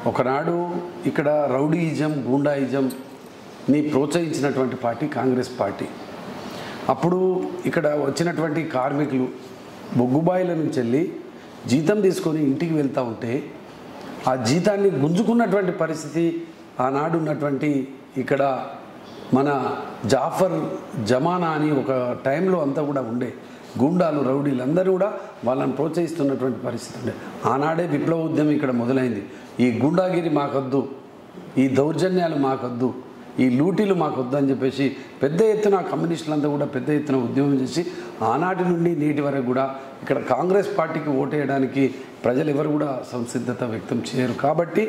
ఒకనాడు ఇక్కడ రౌడీయిజం గూండాయిజంని ప్రోత్సహించినటువంటి పార్టీ కాంగ్రెస్ పార్టీ అప్పుడు ఇక్కడ వచ్చినటువంటి కార్మికులు బొగ్గుబాయిల నుంచి వెళ్ళి జీతం తీసుకొని ఇంటికి వెళ్తూ ఉంటే ఆ జీతాన్ని గుంజుకున్నటువంటి పరిస్థితి ఆనాడు ఉన్నటువంటి ఇక్కడ మన జాఫర్ జమానా అని ఒక టైంలో అంతా కూడా ఉండే గూండాలు రౌడీలు అందరూ కూడా వాళ్ళని ప్రోత్సహిస్తున్నటువంటి పరిస్థితి ఉండే ఆనాడే విప్లవ ఉద్యమం ఇక్కడ మొదలైంది ఈ గూండాగిరి మాకొద్దు ఈ దౌర్జన్యాలు మాకొద్దు ఈ లూటీలు మాకొద్దు అని చెప్పేసి పెద్ద ఎత్తున కమ్యూనిస్టులంతా కూడా పెద్ద ఎత్తున ఉద్యమం చేసి ఆనాటి నుండి నేటి వరకు కూడా ఇక్కడ కాంగ్రెస్ పార్టీకి ఓటేయడానికి ప్రజలు ఎవరు కూడా సంసిద్ధత వ్యక్తం చేయరు కాబట్టి